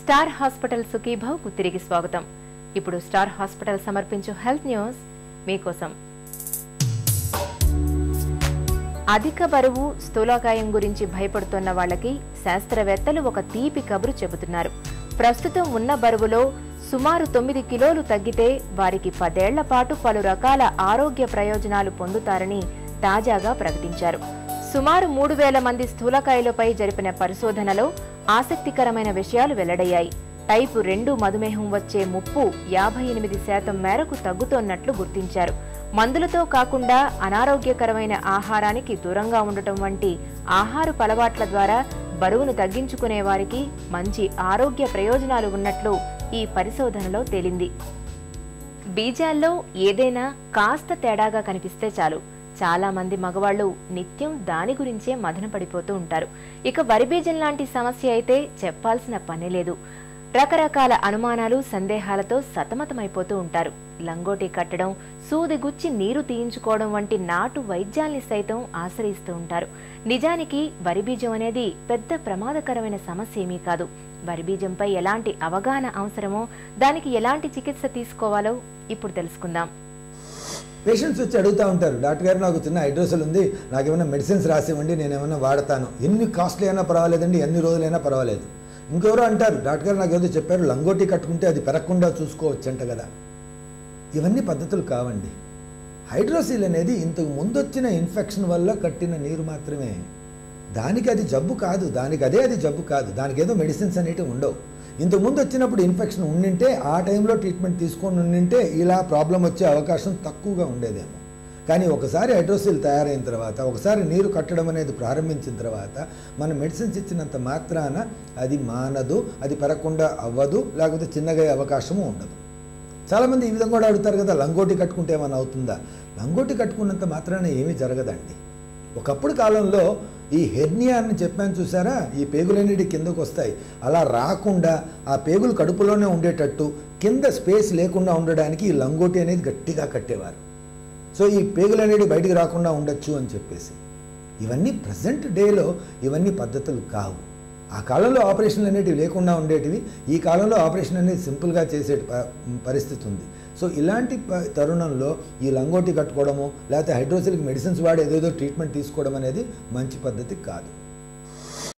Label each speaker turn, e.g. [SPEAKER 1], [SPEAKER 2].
[SPEAKER 1] star hospital సుఖీభావ్కు తిరిగి స్వాగతం ఇప్పుడు స్టార్ హాస్పిటల్ సమర్పించు హెల్త్ న్యూస్ మీకోసం అధిక బరువు స్థూలకాయం గురించి భయపడుతున్న వాళ్ళకి శాస్త్రవేత్తలు ఒక తీపి కబురు చెబుతున్నారు ప్రస్తుతం ఉన్న బరువులో సుమారు తొమ్మిది కిలోలు తగ్గితే వారికి పదేళ్ల పాటు పలు రకాల ఆరోగ్య ప్రయోజనాలు పొందుతారని తాజాగా ప్రకటించారు సుమారు మూడు వేల మంది స్థూలకాయలపై జరిపిన పరిశోధనలో ఆసక్తికరమైన విషయాలు వెల్లడయ్యాయి టైపు రెండు మధుమేహం వచ్చే ముప్పు యాభై ఎనిమిది శాతం మేరకు తగ్గుతోన్నట్లు గుర్తించారు మందులతో కాకుండా అనారోగ్యకరమైన ఆహారానికి దూరంగా ఉండటం వంటి ఆహారపు అలవాట్ల ద్వారా బరువును తగ్గించుకునే వారికి మంచి ఆరోగ్య ప్రయోజనాలు ఉన్నట్లు ఈ పరిశోధనలో తేలింది బీజాల్లో ఏదైనా కాస్త తేడాగా కనిపిస్తే చాలు చాలా మంది మగవాళ్ళు నిత్యం దాని గురించే మదన పడిపోతూ ఉంటారు ఇక వరి బీజం లాంటి సమస్య అయితే చెప్పాల్సిన పని లేదు రకరకాల అనుమానాలు సందేహాలతో సతమతమైపోతూ ఉంటారు లంగోటి కట్టడం సూది గుచ్చి నీరు తీయించుకోవడం వంటి నాటు వైద్యాల్ని సైతం ఆశ్రయిస్తూ ఉంటారు నిజానికి వరి బీజం అనేది పెద్ద ప్రమాదకరమైన సమస్య ఏమీ కాదు వరి బీజంపై ఎలాంటి అవగాహన అవసరమో దానికి ఎలాంటి చికిత్స తీసుకోవాలో ఇప్పుడు తెలుసుకుందాం
[SPEAKER 2] పేషెంట్స్ వచ్చి అడుగుతూ ఉంటారు డాక్టర్ గారు నాకు చిన్న హైడ్రోసల్ ఉంది నాకు ఏమైనా మెడిసిన్స్ రాసివ్వండి నేను ఏమైనా వాడతాను ఎన్ని కాస్ట్లీ అయినా పర్వాలేదండి ఎన్ని రోజులైనా పర్వాలేదు ఇంకెవరో అంటారు డాక్టర్ గారు నాకు ఏదో చెప్పారు లంగోటి కట్టుకుంటే అది పెరగకుండా చూసుకోవచ్చంట కదా ఇవన్నీ పద్ధతులు కావండి హైడ్రోసిల్ అనేది ఇంతకు ముందు వచ్చిన ఇన్ఫెక్షన్ వల్ల కట్టిన నీరు మాత్రమే దానికి అది జబ్బు కాదు దానికి అదే అది జబ్బు కాదు దానికి ఏదో మెడిసిన్స్ అనేవి ఉండవు ఇంతకు ముందు వచ్చినప్పుడు ఇన్ఫెక్షన్ ఉండింటే ఆ టైంలో ట్రీట్మెంట్ తీసుకొని ఉండింటే ఇలా ప్రాబ్లం వచ్చే అవకాశం తక్కువగా ఉండేదేమో కానీ ఒకసారి హైడ్రోసిల్ తయారైన తర్వాత ఒకసారి నీరు కట్టడం అనేది ప్రారంభించిన తర్వాత మన మెడిసిన్స్ ఇచ్చినంత మాత్రాన అది మానదు అది పెరగకుండా అవ్వదు లేకపోతే చిన్నగా అయ్యే అవకాశము ఉండదు చాలామంది ఈ విధంగా కూడా అడుగుతారు కదా లంగోటి కట్టుకుంటే ఏమైనా అవుతుందా లంగోటి కట్టుకున్నంత మాత్రాన ఏమీ జరగదండి ఒకప్పుడు కాలంలో ఈ హెర్నియా అని చెప్పాను చూసారా ఈ పేగులన్నిటి కిందకు వస్తాయి అలా రాకుండా ఆ పేగులు కడుపులోనే ఉండేటట్టు కింద స్పేస్ లేకుండా ఉండడానికి ఈ లంగోటి అనేది గట్టిగా కట్టేవారు సో ఈ పేగులు అనేది బయటికి రాకుండా ఉండొచ్చు అని చెప్పేసి ఇవన్నీ ప్రజెంట్ డేలో ఇవన్నీ పద్ధతులు కావు ఆ కాలంలో ఆపరేషన్లు అనేటివి లేకుండా ఉండేటివి ఈ కాలంలో ఆపరేషన్ అనేది సింపుల్గా చేసే ప- పరిస్థితి ఉంది సో ఇలాంటి ప- తరుణంలో ఈ లంగోటి కట్టుకోవడము లేకపోతే హైడ్రోసిల్కి మెడిసిన్స్ వాడి ఏదేదో ట్రీట్మెంట్ తీసుకోవడం అనేది మంచి పద్ధతి కాదు